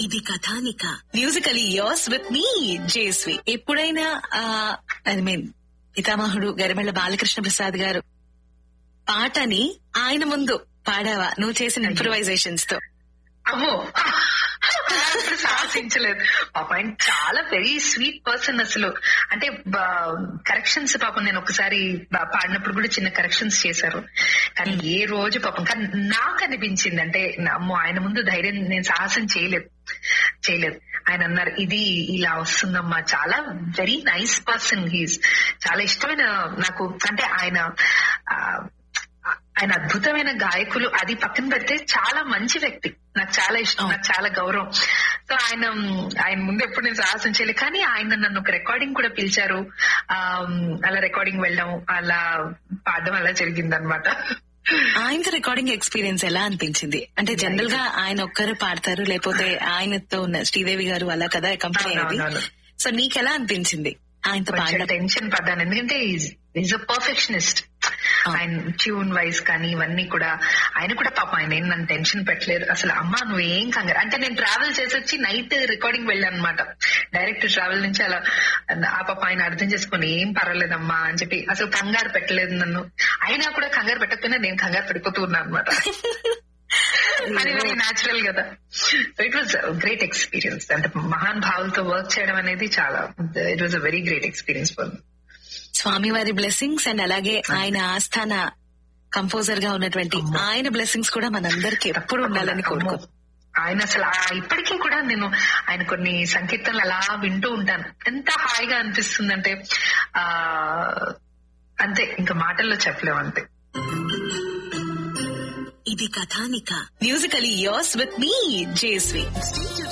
ఇది కథానిక musically yours with me జేస్వి ఎప్పుడైనా ఐ మీన్ పితామహుడు గరిమెళ్ల బాలకృష్ణ ప్రసాద్ గారు పాటని ఆయన ముందు పాడావా నువ్వు చేసిన ఇంప్రూవైజేషన్స్ తో అమ్మో అప్పుడు సాహసించలేదు పాప ఆయన చాలా వెరీ స్వీట్ పర్సన్ అసలు అంటే కరెక్షన్స్ పాపం నేను ఒకసారి బా- పాడినప్పుడు కూడా చిన్న కరెక్షన్స్ చేశారు కానీ ఏ రోజు పాపం కానీ నాకు అనిపించింది అంటే నా- అమ్మో ఆయన ముందు ధైర్యం నేను సాహసం చేయలేదు చేయలేదు ఆయన అన్నారు ఇది ఇలా వస్తుందమ్మా చాలా వెరీ నైస్ పర్సన్ హీస్ చాలా ఇష్టమైన నాకు అంటే ఆయన ఆ, ఆయన అద్భుతమైన గాయకులు అది పక్కన పెడితే చాలా మంచి వ్యక్తి నాకు చాలా ఇష్టం నాకు చాలా గౌరవం సో ఆయన ఆయన ముందు ఎప్పుడు నేను సాహసం చేయలేదు కానీ ఆయన నన్ను ఒక రికార్డింగ్ కూడా పిలిచారు ఆ అలా రికార్డింగ్ వెళ్ళడం అలా పాడడం అలా జరిగింది అనమాట ఆయనతో రికార్డింగ్ ఎక్స్పీరియన్స్ ఎలా అనిపించింది అంటే జనరల్ గా ఆయన ఒక్కరు పాడతారు లేకపోతే ఆయనతో ఉన్న శ్రీదేవి గారు అలా కదా కంపెనీ అది అవునవును. సో నీకెలా అనిపించింది ఆయనతో కొంచెం పాడడం టెన్షన్ పడ్డాను ఎందుకంటే ఈజ్ అ పర్ఫెక్షనిస్ట్ ఆయన ట్యూన్ వైజ్ కానీ ఇవన్నీ కూడా ఆయన కూడా పాప ఆయన ఏం నన్ను టెన్షన్ పెట్టలేరు అసలు అమ్మా నువ్వేం కంగారు అంటే నేను ట్రావెల్ చేసి వచ్చి నైట్ రికార్డింగ్ వెళ్ళాను అనమాట డైరెక్ట్ ట్రావెల్ నుంచి అలా ఆ పాప ఆయన అర్థం చేసుకుని ఏం పర్వాలేదమ్మా అని చెప్పి అసలు కంగారు పెట్టలేదు నన్ను అయినా కూడా కంగారు పెట్టకపోయినా నేను కంగారు పడిపోతూ ఉన్నాను అనమాట అది వెరీ న్యాచురల్ కదా so it was great experience అంటే మహాన్ భావులతో వర్క్ చేయడం అనేది చాలా it was a very great experience for స్వామివారి బ్లెస్సింగ్స్ అండ్ అలాగే ఆయన ఆస్థాన కంపోజర్ గా ఉన్నటువంటి ఆయన బ్లెస్సింగ్స్ కూడా మనందరికి ఎప్పుడు ఉండాలని కోరుకో ఆయన అసలు ఆ ఇప్పటికీ కూడా నేను ఆయన కొన్ని సంకీర్తనలు అలా వింటూ ఉంటాను ఎంత హాయిగా అనిపిస్తుందంటే ఆ అంతే ఇంకా మాటల్లో చెప్పలేము అంతే ఇది కథానిక మ్యూజికలీ యోర్స్ విత్ మీ జేస్వి